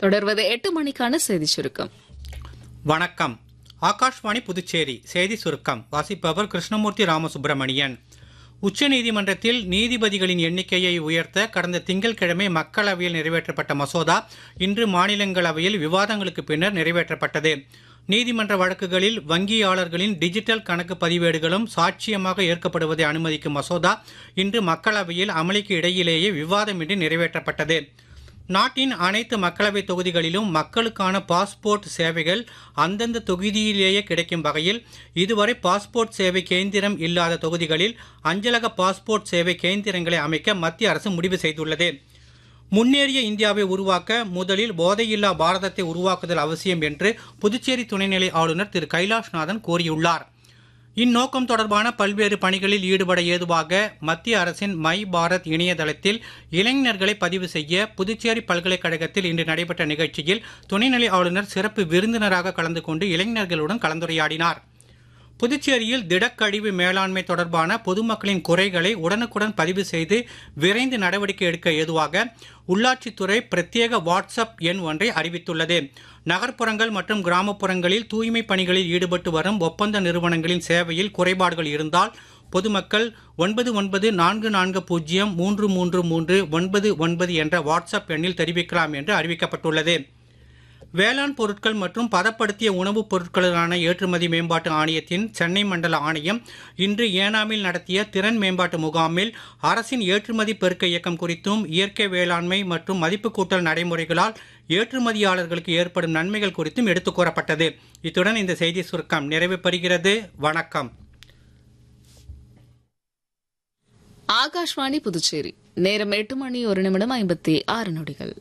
தொடர்வது எட்டு மணிக்கான செய்தி சுருக்கம் வணக்கம் ஆகாஷ்வாணி புதுச்சேரி செய்தி சுருக்கம் வாசிப்பவர் கிருஷ்ணமூர்த்தி ராமசுப்பிரமணியன் உச்சநீதிமன்றத்தில் நீதிபதிகளின் எண்ணிக்கையை உயர்த்த கடந்த திங்கட்கிழமை மக்களவையில் நிறைவேற்றப்பட்ட மசோதா இன்று மாநிலங்களவையில் விவாதங்களுக்கு பின்னர் நிறைவேற்றப்பட்டது நீதிமன்ற வழக்குகளில் வங்கியாளர்களின் டிஜிட்டல் கணக்கு பதிவேடுகளும் சாட்சியமாக ஏற்கப்படுவதை அனுமதிக்கும் மசோதா இன்று மக்களவையில் அமளிக்கு இடையிலேயே விவாதமின்றி நிறைவேற்றப்பட்டது நாட்டின் அனைத்து மக்களவை தொகுதிகளிலும் மக்களுக்கான பாஸ்போர்ட் சேவைகள் அந்தந்த தொகுதியிலேயே கிடைக்கும் வகையில் இதுவரை பாஸ்போர்ட் சேவை கேந்திரம் இல்லாத தொகுதிகளில் அஞ்சலக பாஸ்போர்ட் சேவை கேந்திரங்களை அமைக்க மத்திய அரசு முடிவு செய்துள்ளது முன்னேறிய இந்தியாவை உருவாக்க முதலில் போதையில்லா பாரதத்தை உருவாக்குதல் அவசியம் என்று புதுச்சேரி துணைநிலை ஆளுநர் திரு கைலாஷ்நாதன் கூறியுள்ளார் இந்நோக்கம் தொடர்பான பல்வேறு பணிகளில் ஈடுபட ஏதுவாக மத்திய அரசின் மை பாரத் இணையதளத்தில் இளைஞர்களை பதிவு செய்ய புதுச்சேரி பல்கலைக்கழகத்தில் இன்று நடைபெற்ற நிகழ்ச்சியில் துணைநிலை ஆளுநர் சிறப்பு விருந்தினராக கலந்து கொண்டு இளைஞர்களுடன் கலந்துரையாடினார் புதுச்சேரியில் திடக்கழிவு மேலாண்மை தொடர்பான பொதுமக்களின் குறைகளை உடனுக்குடன் பதிவு செய்து விரைந்து நடவடிக்கை எடுக்க ஏதுவாக உள்ளாட்சித்துறை பிரத்யேக வாட்ஸ்அப் எண் ஒன்றை அறிவித்துள்ளது நகர்ப்புறங்கள் மற்றும் கிராமப்புறங்களில் தூய்மை பணிகளில் ஈடுபட்டு வரும் ஒப்பந்த நிறுவனங்களின் சேவையில் குறைபாடுகள் இருந்தால் பொதுமக்கள் ஒன்பது ஒன்பது நான்கு நான்கு பூஜ்ஜியம் மூன்று மூன்று மூன்று ஒன்பது ஒன்பது என்ற வாட்ஸ்அப் எண்ணில் தெரிவிக்கலாம் என்று அறிவிக்கப்பட்டுள்ளது வேளாண் பொருட்கள் மற்றும் பதப்படுத்திய உணவுப் பொருட்களுக்கான ஏற்றுமதி மேம்பாட்டு ஆணையத்தின் சென்னை மண்டல ஆணையம் இன்று ஏனாமில் நடத்திய திறன் மேம்பாட்டு முகாமில் அரசின் ஏற்றுமதி பெருக்க இயக்கம் குறித்தும் இயற்கை வேளாண்மை மற்றும் மதிப்பு கூட்டல் நடைமுறைகளால் ஏற்றுமதியாளர்களுக்கு ஏற்படும் நன்மைகள் குறித்தும் எடுத்துக் கூறப்பட்டது இத்துடன் இந்த செய்தி சுருக்கம் நிறைவு பெறுகிறது வணக்கம் ஆகாஷ்வாணி புதுச்சேரி நேரம் எட்டு மணி ஒரு நிமிடம் ஐம்பத்தி ஆறு நொடிகள்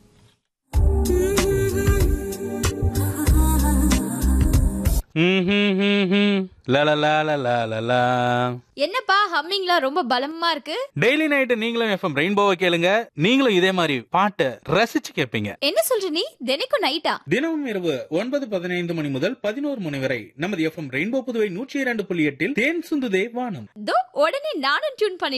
என்னப்பா ஹம்மிங்லாம் ரொம்ப பலமா இருக்கு டெய்லி நைட்டு நீங்களும் எஃப்எம் ரெயின்போவை கேளுங்க நீங்களும் இதே மாதிரி பாட்டை ரசிச்சு கேட்பீங்க என்ன சொல்ற நீ தினைக்கும் நைட்டா தினமும் இரவு ஒன்பது பதினைந்து மணி முதல் பதினோரு மணி வரை நமது எஃப்எம் ரெயின்போ புதுவை நூற்றி இரண்டு புள்ளி எட்டில் தேன் சுந்துதே வானம் தோ உடனே நானும் டியூன் பண்ணி